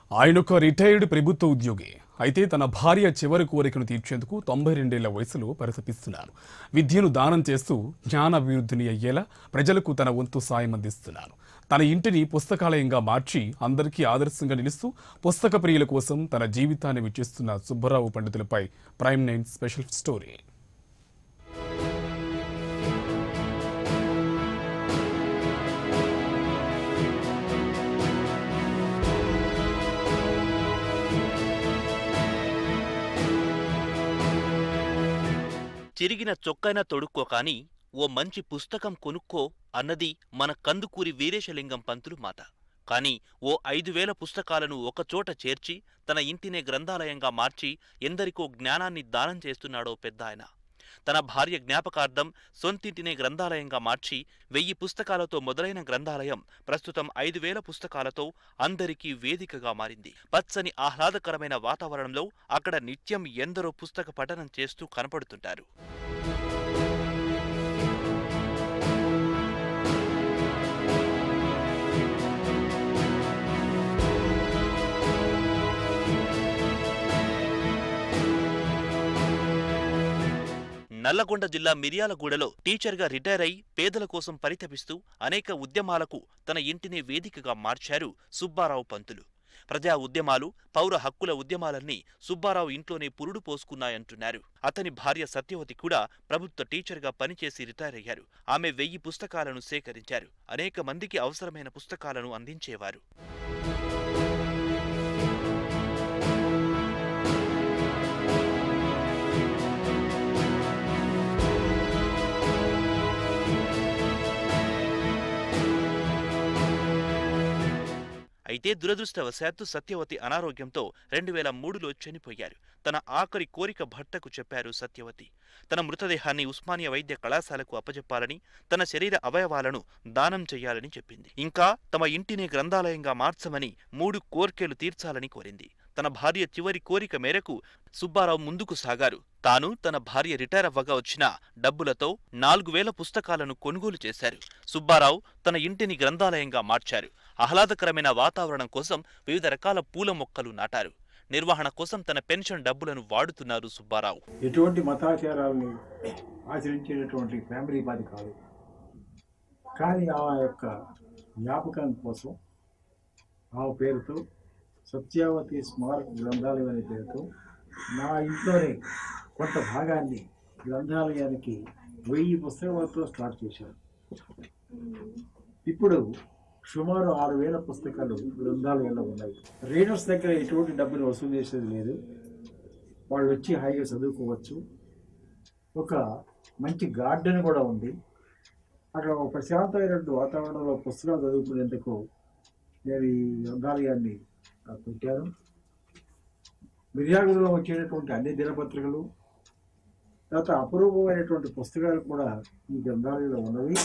ఆయనొక retired ప్రభుత్వ ఉద్యోగి అయితే తన భార్య చివరి కోరికను తీర్చేందుకు తొంభై రెండేళ్ల వయసులో పరితపిస్తున్నారు విద్యను దానం చేస్తూ జ్ఞాన అభివృద్ధిని అయ్యేలా ప్రజలకు తన వంతు సాయం అందిస్తున్నారు తన ఇంటిని పుస్తకాలయంగా మార్చి అందరికీ ఆదర్శంగా నిలుస్తూ పుస్తక ప్రియుల కోసం తన జీవితాన్ని వెచ్చిస్తున్న సుబ్బరావు పండితులపై ప్రైమ్ నైన్ స్పెషల్ స్టోరీ చిరిగిన చొక్కైనా తొడుక్కో కాని ఓ మంచి పుస్తకం కొనుక్కో అన్నది మన కందుకూరి వీరేశలింగం పంతులు మాట కాని ఓ ఐదు వేల పుస్తకాలను ఒకచోట చేర్చి తన ఇంటినే గ్రంథాలయంగా మార్చి ఎందరికో జ్ఞానాన్ని దానం చేస్తున్నాడో పెద్ద ఆయన తన భార్య జ్ఞాపకార్థం సొంతింటినే గ్రంథాలయంగా మార్చి వెయ్యి పుస్తకాలతో మొదలైన గ్రంథాలయం ప్రస్తుతం ఐదు వేల పుస్తకాలతో అందరికీ వేదికగా మారింది పచ్చని ఆహ్లాదకరమైన వాతావరణంలో అక్కడ నిత్యం ఎందరో పుస్తక పఠనం చేస్తూ కనపడుతుంటారు నల్లగొండ జిల్లా మిర్యాలగూడలో టీచర్గా రిటైర్ అయి పేదల కోసం పరితపిస్తూ అనేక ఉద్యమాలకు తన ఇంటిని వేదికగా మార్చారు సుబ్బారావు పంతులు ప్రజా ఉద్యమాలు పౌర హక్కుల ఉద్యమాలన్నీ సుబ్బారావు ఇంట్లోనే పురుడు పోసుకున్నాయంటున్నారు అతని భార్య సత్యవతి కూడా ప్రభుత్వ టీచర్గా పనిచేసి రిటైర్ అయ్యారు ఆమె వెయ్యి పుస్తకాలను సేకరించారు అనేక మందికి అవసరమైన పుస్తకాలను అందించేవారు అయితే దురదృష్టవశాత్తు సత్యవతి అనారోగ్యంతో రెండు వేల మూడులో చనిపోయారు తన ఆఖరి కోరిక భర్తకు చెప్పారు సత్యవతి తన మృతదేహాన్ని ఉస్మానియా వైద్య కళాశాలకు అప్పజెప్పాలని తన శరీర అవయవాలను దానం చేయాలని చెప్పింది ఇంకా తమ ఇంటిని గ్రంథాలయంగా మార్చమని మూడు కోర్కెలు తీర్చాలని కోరింది తన భార్య చివరి కోరిక మేరకు సుబ్బారావు ముందుకు సాగారు తాను తన భార్య రిటైర్ అవ్వగా వచ్చిన డబ్బులతో నాలుగు వేల పుస్తకాలను కొనుగోలు చేశారు సుబ్బారావు తన ఇంటిని గ్రంథాలయంగా మార్చారు ఆహ్లాదకరమైన వాతావరణం కోసం వివిధ రకాల పూల మొక్కలు నాటారు నిర్వహణ కోసం తన పెన్షన్ డబ్బులను వాడుతున్నారు సుబ్బారావు ఎటువంటి మతాచారాలని ఆచరించేటటువంటి ఫ్యామిలీ మాది కాదు కానీ ఆ యొక్క జ్ఞాపకం కోసం ఆ పేరుతో సత్యావతి స్మారక గ్రంథాలయం అనే పేరుతో నా ఇంట్లోనే కొంత భాగాన్ని గ్రంథాలయానికి వెయ్యి పుస్తకాలతో స్టార్ట్ చేశాను ఇప్పుడు సుమారు ఆరు వేల పుస్తకాలు గ్రంథాలయంలో ఉన్నాయి రీడర్స్ దగ్గర ఎటువంటి డబ్బులు వసూలు చేసేది లేదు వాళ్ళు వచ్చి హాయిగా చదువుకోవచ్చు ఒక మంచి గార్డెన్ కూడా ఉంది అక్కడ ఒక ప్రశాంతమైనటువంటి వాతావరణంలో పుస్తకాలు చదువుకునేందుకు నేను ఈ గ్రంథాలయాన్ని ఆ, పెట్టాను మిర్యాగూడలో వచ్చేటటువంటి అన్ని దినపత్రికలు తర్వాత అపురూపమైనటువంటి పుస్తకాలు కూడా ఈ గ్రంథాలయంలో ఉన్నవి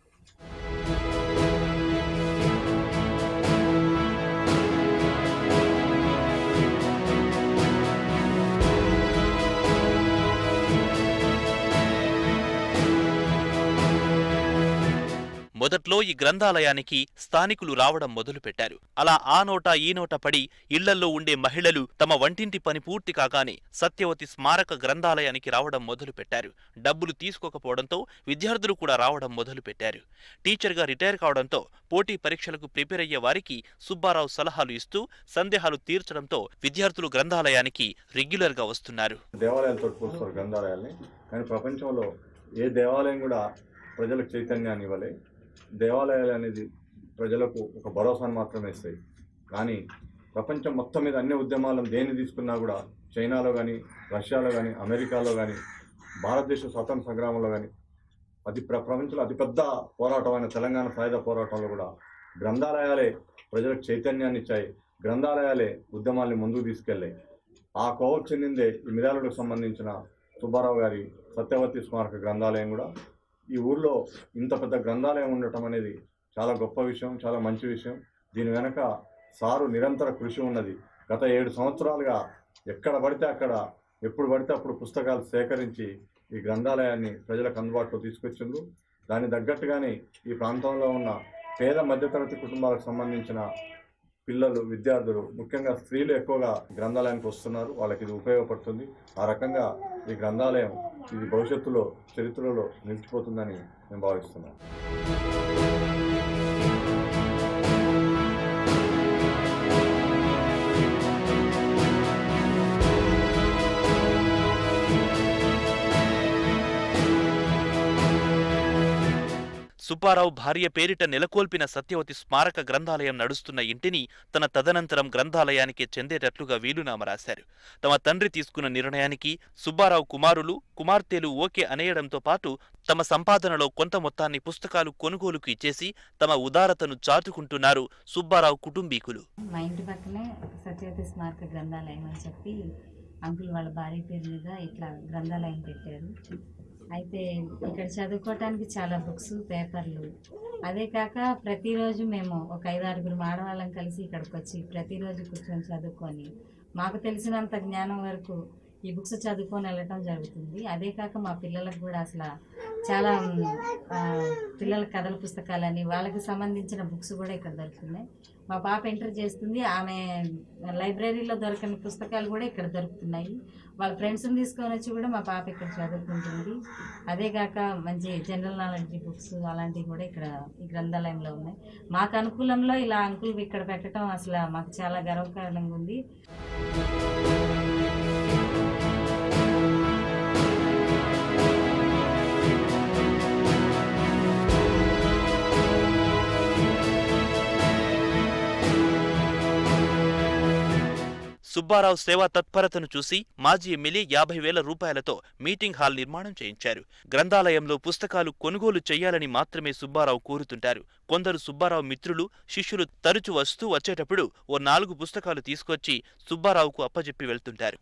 మొదట్లో ఈ గ్రంథాలయానికి స్థానికులు రావడం మొదలుపెట్టారు అలా ఆ నోట ఈ నోట పడి ఇళ్లల్లో ఉండే మహిళలు తమ వంటింటి పని పూర్తి కాగానే సత్యవతి స్మారక గ్రంథాలయానికి రావడం మొదలుపెట్టారు డబ్బులు తీసుకోకపోవడంతో విద్యార్థులు కూడా రావడం మొదలుపెట్టారు టీచర్గా రిటైర్ కావడంతో పోటీ పరీక్షలకు ప్రిపేర్ అయ్యే వారికి సుబ్బారావు సలహాలు ఇస్తూ సందేహాలు తీర్చడంతో విద్యార్థులు గ్రంథాలయానికి రెగ్యులర్గా వస్తున్నారు దేవాలయాలతో పోస్తారు గ్రంథాలయాల్ని కానీ ప్రపంచంలో ఏ దేవాలయం కూడా ప్రజలకు చైతన్యాన్ని ఇవ్వలే దేవాలయాలు అనేది ప్రజలకు ఒక భరోసాను మాత్రమే ఇస్తాయి కానీ ప్రపంచం మొత్తం మీద అన్ని ఉద్యమాలను దేన్ని తీసుకున్నా కూడా చైనాలో కానీ రష్యాలో కానీ అమెరికాలో కానీ భారతదేశ స్వాతంత్ర సంగ్రామంలో కానీ అతి ప్ర ప్రపంచంలో అతిపెద్ద పోరాటమైన తెలంగాణ సాయుధ పోరాటంలో కూడా గ్రంథాలయాలే ప్రజలకు చైతన్యాన్ని ఇచ్చాయి గ్రంథాలయాలే ఉద్యమాల్ని ముందుకు తీసుకెళ్ళాయి ఆ కోవకు చెందిందే ఈ మిర్యాలకు సంబంధించిన సుబ్బారావు గారి సత్యవతి స్మారక గ్రంథాలయం కూడా ఈ ఊర్లో ఇంత పెద్ద గ్రంథాలయం ఉండటం అనేది చాలా గొప్ప విషయం చాలా మంచి విషయం దీని వెనక సారు నిరంతర కృషి ఉన్నది గత ఏడు సంవత్సరాలుగా ఎక్కడ పడితే అక్కడ ఎప్పుడు పడితే అప్పుడు పుస్తకాలు సేకరించి ఈ గ్రంథాలయాన్ని ప్రజలకు అందుబాటులో తీసుకొచ్చిండ్రు దానికి తగ్గట్టుగానే ఈ ప్రాంతంలో ఉన్న పేద మధ్యతరగతి కుటుంబాలకు సంబంధించిన పిల్లలు విద్యార్థులు ముఖ్యంగా స్త్రీలు ఎక్కువగా గ్రంథాలయానికి వస్తున్నారు వాళ్ళకి ఇది ఉపయోగపడుతుంది ఆ రకంగా ఈ గ్రంథాలయం ఇది భవిష్యత్తులో చరిత్రలో నిలిచిపోతుందని నేను భావిస్తున్నాను సుబ్బారావు భార్య పేరిట నెలకొల్పిన సత్యవతి స్మారక గ్రంథాలయం నడుస్తున్న ఇంటిని తన తదనంతరం గ్రంథాలయానికి చెందేటట్లుగా వీలునామా రాశారు తమ తండ్రి తీసుకున్న నిర్ణయానికి సుబ్బారావు కుమారులు కుమార్తెలు ఓకే అనేయడంతో పాటు తమ సంపాదనలో కొంత మొత్తాన్ని పుస్తకాలు కొనుగోలుకు ఇచ్చేసి తమ ఉదారతను చాటుకుంటున్నారు సుబ్బారావు కుటుంబీకులు మా ఇంటి పక్కనే సత్యవతి స్మారక గ్రంథాలయం అని చెప్పి అంకుల్ వాళ్ళ భార్య పేరు మీద ఇట్లా గ్రంథాలయం పెట్టారు అయితే ఇక్కడ చదువుకోవటానికి చాలా బుక్స్ పేపర్లు అదే కాక ప్రతిరోజు మేము ఒక ఐదు ఆరుగురు ఆడవాళ్ళం కలిసి ఇక్కడికి వచ్చి ప్రతిరోజు కూర్చొని చదువుకొని మాకు తెలిసినంత జ్ఞానం వరకు ఈ బుక్స్ చదువుకొని వెళ్ళటం జరుగుతుంది అదే కాక మా పిల్లలకు కూడా అసలు చాలా మ్, ఆ, పిల్లల కథల పుస్తకాలని వాళ్ళకి సంబంధించిన బుక్స్ కూడా ఇక్కడ దొరుకుతున్నాయి మా పాప ఎంటర్ చేస్తుంది ఆమె లైబ్రరీలో దొరకని పుస్తకాలు కూడా ఇక్కడ దొరుకుతున్నాయి వాళ్ళ ఫ్రెండ్స్ని తీసుకొని వచ్చి కూడా మా పాప ఇక్కడ చదువుకుంటుంది అదే కాక మంచి జనరల్ నాలెడ్జ్ బుక్స్ అలాంటివి కూడా ఇక్కడ ఈ గ్రంథాలయంలో ఉన్నాయి మాకు అనుకూలంలో ఇలా అంకుల్ ఇక్కడ పెట్టడం అసలు మాకు చాలా గర్వకారణంగా ఉంది సుబ్బారావు సేవా తత్పరతను చూసి మాజీ ఎమ్మెల్యే యాభై వేల రూపాయలతో మీటింగ్ హాల్ నిర్మాణం చేయించారు గ్రంథాలయంలో పుస్తకాలు కొనుగోలు చేయాలని మాత్రమే సుబ్బారావు కోరుతుంటారు కొందరు సుబ్బారావు మిత్రులు శిష్యులు తరచు వస్తూ వచ్చేటప్పుడు ఓ నాలుగు పుస్తకాలు తీసుకొచ్చి సుబ్బారావుకు అప్పజెప్పి వెళ్తుంటారు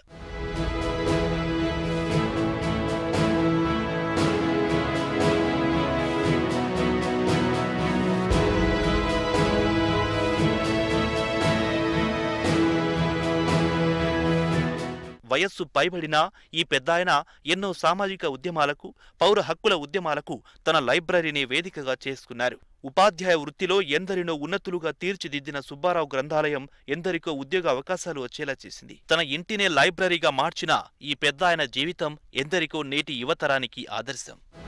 వయస్సు పైబడినా ఈ పెద్దాయన ఎన్నో సామాజిక ఉద్యమాలకు పౌర హక్కుల ఉద్యమాలకు తన లైబ్రరీని వేదికగా చేసుకున్నారు ఉపాధ్యాయ వృత్తిలో ఎందరినో ఉన్నతులుగా తీర్చిదిద్దిన సుబ్బారావు గ్రంథాలయం ఎందరికో ఉద్యోగ అవకాశాలు వచ్చేలా చేసింది తన ఇంటినే లైబ్రరీగా మార్చిన ఈ పెద్దాయన జీవితం ఎందరికో నేటి యువతరానికి ఆదర్శం